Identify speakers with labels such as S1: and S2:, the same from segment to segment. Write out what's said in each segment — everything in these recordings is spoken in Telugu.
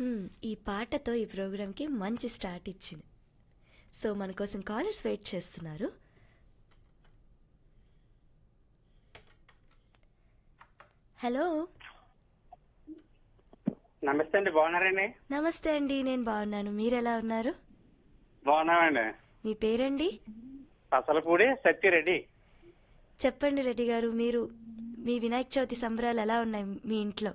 S1: హ్మ్, ఈ పాటతో ఈ ప్రోగ్రామ్కి మంచి స్టార్ట్ ఇచ్చింది సో మన కోసం కాలర్స్ వెయిట్ చేస్తున్నారు హలో
S2: నమస్తే అండి బాగున్నారండి
S1: నమస్తే అండి నేను బాగున్నాను మీరు ఎలా ఉన్నారు
S2: బాగున్నామండి
S1: మీ పేరండి
S2: పసలపూడి సత్యరెడ్డి
S1: చెప్పండి రెడ్డి గారు మీరు మీ వినాయక చవితి సంబరాలు ఎలా ఉన్నాయి మీ ఇంట్లో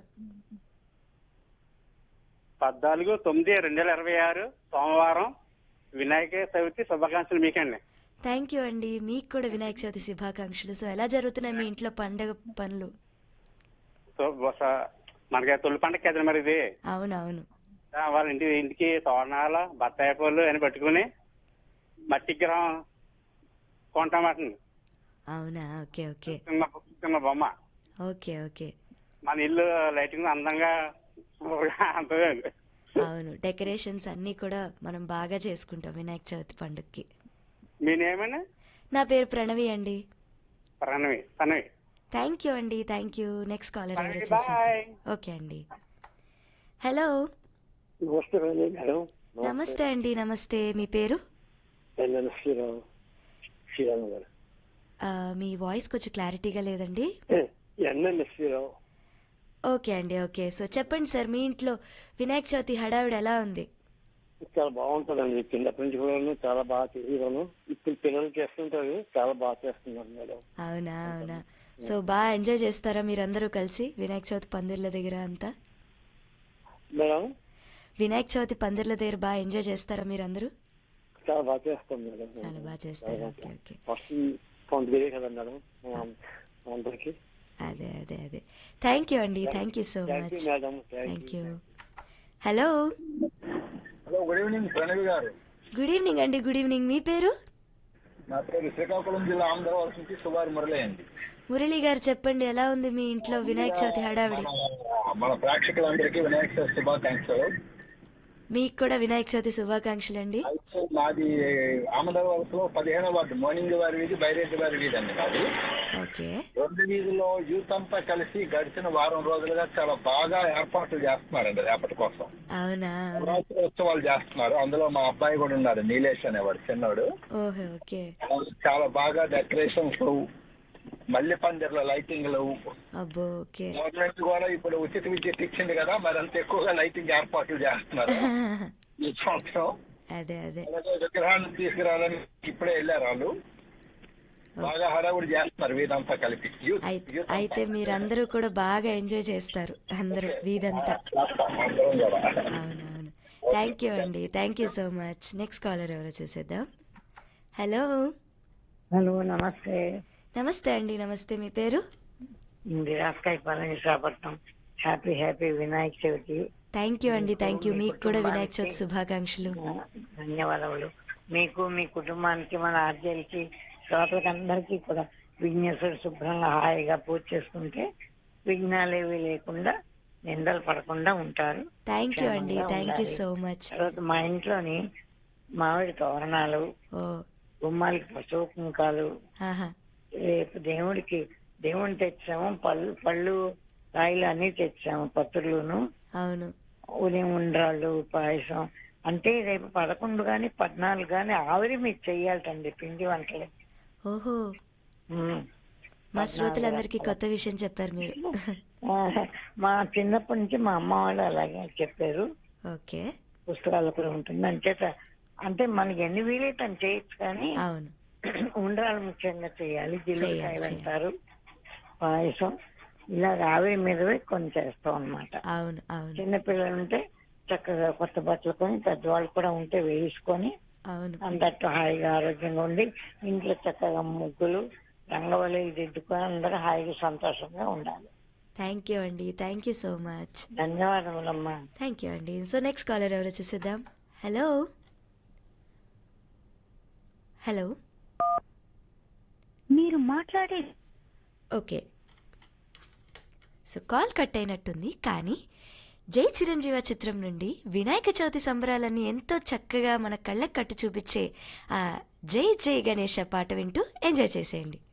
S2: పద్నాలుగు తొమ్మిది రెండు వేల ఇరవై ఆరు సోమవారం వినాయక చవితి శుభాకాంక్షలు మీకండి
S1: థ్యాంక్ యూ అండి మీకు కూడా వినాయక చవితి శుభాకాంక్షలు సో ఎలా జరుగుతున్నాయి మీ ఇంట్లో పండగ పనులు
S2: సో బహుశా మనకి తొలి పండగ కదా మరి ఇది
S1: అవునవును
S2: ఆ, వాళ్ళ ఇంటి ఇంటికి తోరణాలు బత్తాయి పళ్ళు అని పట్టుకుని మట్టి గ్రహం కొంటామంటండి
S1: అవునా ఓకే ఓకే
S2: చిన్న చిన్న బొమ్మ
S1: ఓకే ఓకే
S2: మన ఇల్లు లైటింగ్ అందంగా అంతదండి
S1: అవును డెకరేషన్స్ అన్నీ కూడా మనం బాగా చేసుకుంటాం వినాయక చవితి పండుగకి
S2: మీ నేమని
S1: నా పేరు ప్రణవి అండి
S2: ప్రణవి తనవి
S1: థ్యాంక్ యూ అండి థ్యాంక్ యూ నెక్స్ట్ కాలర్ ఎవరు
S2: Bye.
S1: చేశారు ఓకే అండి హలో
S3: నమస్తే మేడం
S1: నమస్తే అండి నమస్తే మీ పేరు
S3: నేను శ్రీరామ్ శ్రీరామ్ గారు
S1: ఆ, మీ వాయిస్ కొంచెం క్లారిటీగా లేదండి
S3: ఎన్ఎన్ శ్రీరామ్
S1: ఓకే అండి ఓకే సో చెప్పండి సార్ మీ ఇంట్లో వినాయక చవితి హడావిడి ఎలా ఉంది
S3: చాలా బాగుంటుందండి చిన్నప్పటి నుంచి కూడా చాలా బాగా చేసేవాను ఇప్పుడు పిల్లలు చేస్తుంటారు చాలా బాగా చేస్తున్నారు మేడం
S1: అవునా అవునా సో బాగా ఎంజాయ్ చేస్తారా మీరందరూ కలిసి వినాయక చవితి పందిర్ల దగ్గర అంతా
S3: మేడం
S1: వినాయక చవితి పందిర్ల దగ్గర బాగా ఎంజాయ్ చేస్తారా మీరందరూ
S3: చాలా బాగా చేస్తాం మేడం
S1: చాలా బాగా చేస్తారు ఓకే ఓకే
S3: ఫస్ట్ పండుగ కదా మేడం మా అందరికి
S1: అదే అదే అదే థ్యాంక్ యూ అండి thank you so
S3: thank you
S1: much
S3: madam
S1: thank you hello
S4: hello good evening Pranavi garu
S1: good evening అండి గుడ్ ఈవినింగ్ మీ పేరు
S4: నా పేరు శ్రీకాకుళం జిల్లా ఆంధ్రవలస నుంచి సుమారు మురళి అండి
S1: మురళి గారు చెప్పండి ఎలా ఉంది మీ ఇంట్లో వినాయక చవితి హడావిడి
S4: మన- మన ప్రేక్షకులందరికీ వినాయక చవితి శుభాకాంక్షలు
S1: మీకు కూడా వినాయక చవితి శుభాకాంక్షలు అండి
S4: అయితే మాది ఆమదవలసలో పదిహేనవ వార్డు మోర్నింగ్ వారి వీధి బైరెడ్డి వారి వీధి అండి మాది
S1: ఓకే
S4: రెండు వీధిలో యూత్ అంతా కలిసి గడిచిన వారం రోజులుగా చాలా బాగా ఏర్పాట్లు చేస్తున్నారండి రేపటి కోసం
S1: అవునా అవునా
S4: నవరాత్రి ఉత్సవాలు చేస్తున్నారు అందులో మా అబ్బాయి కూడా ఉన్నారు నీలేష్ అనేవాడు చిన్నవాడు
S1: ఓహో ఓకే
S4: చాలా బాగా డెకరేషన్స్ మల్లె పందిర్ల లైటింగ్లు
S1: అబ్బో ఓకే
S4: గవర్నమెంట్ కూడా ఇప్పుడు ఉచిత విద్యుత్ ఇచ్చింది కదా మరి అంత ఎక్కువగా లైటింగ్ ఏర్పాట్లు చేస్తున్నారు ఈ సంవత్సరం
S1: అదే అదే
S4: అలాగే విగ్రహాన్ని తీసుకురావాలని ఇప్పుడే వెళ్ళారు వాళ్ళు బాగా హడావుడి చేస్తున్నారు వీధంతా కలిపి యూత్
S1: అయి-
S4: యూత్
S1: అయితే మీరందరూ కూడా బాగా ఎంజాయ్ చేస్తారు అందరూ వీధంతా
S4: చేస్తాం అందరం కూడా
S1: అవునవును థ్యాంక్ యూ అండి thank you so much next caller ఎవరో చూసేద్దాం హలో
S5: హలో నమస్తే
S1: నమస్తే అండి నమస్తే మీ పేరు
S5: రాస్కాయ పాలన Visakhapatnam happy happy Vinayaka Chavithi
S1: thank you అండి థ్యాంక్ యూ మీకు కూడా వినాయక చవితి శుభాకాంక్షలు
S5: ఆ, ధన్యవాదములు మీకు మీ కుటుంబానికి మన ఆర్జీలకి శ్రోతలకు అందరికీ కూడా విఘ్నేశ్వరుడు శుభ్రంగా హాయిగా పూజ చేసుకుంటే విఘ్నాలేవి లేకుండా నిందలు పడకుండా ఉంటారు
S1: థ్యాంక్ యూ అండి
S5: క్షేమంగా
S1: థ్యాంక్ యూ
S5: ఉండాలి.
S1: సో మచ్
S5: తర్వాత మా ఇంట్లోని మామిడి తోరణాలు
S1: ఓ
S5: గుమ్మాలకి పశువు కుంకాలు
S1: ఆహా
S5: రేపు దేవుడికి దేవుని తెచ్చాము పళ్ళు పళ్ళు కాయలు అన్ని తెచ్చాము పత్రులును
S1: అవును
S5: ఉదయం ఉండ్రాళ్ళు పాయసం అంటే రేపు పదకొండు గాని పద్నాలుగు గాని ఆవిరి మీకు చెయ్యాలటండి పిండి వంటలు
S1: ఓహో
S5: ఉమ్.
S1: మా శ్రోతలందరికీ కొత్త విషయం చెప్పారు మీరు
S5: ఆ, మా చిన్నప్పటి నుంచి మా అమ్మ వాళ్ళు అలాగే చెప్పారు
S1: ఓకే
S5: పుస్తకాలు కూడా ఉంటుంది అంచేత అంటే మనకి ఎన్ని వీలైతే అని చేయొచ్చు కానీ
S1: అవును
S5: ఉండ్రాలు ముఖ్యంగా చేయాలి జిల్లుకాయలు
S1: చేయాలి.
S5: అంటారు పాయసం ఇలా ఆవిరి మీదవే కొన్ని చేస్తాం అన్నమాట
S1: అవును అవును
S5: చిన్నపిల్లలు ఉంటే చక్కగా కొత్త బట్టలు కొని పెద్దవాళ్ళు కూడా ఉంటే వేసుకొని
S1: అవును
S5: అందరితో హాయిగా ఆరోగ్యంగా ఉండి ఇంట్లో చక్కగా ముగ్గులు రంగవల్లి దిద్దుకొని అందరూ హాయిగా సంతోషంగా ఉండాలి
S1: థ్యాంక్ యూ అండి థ్యాంక్ యూ సో మచ్
S5: ధన్యవాదములమ్మా
S1: థ్యాంక్ యూ అండి సో నెక్స్ట్ కాలర్ ఎవరో చూసేద్దాం హలో హలో
S6: మీరు మాట్లాడే
S1: ఓకే సో కాల్ కట్ అయినట్టుంది కానీ జై చిరంజీవ చిత్రం నుండి వినాయక చవితి సంబరాలన్నీ ఎంతో చక్కగా మన కళ్ళకు కట్టు చూపించే ఆ జై జై గణేష పాట వింటూ ఎంజాయ్ చేసేయండి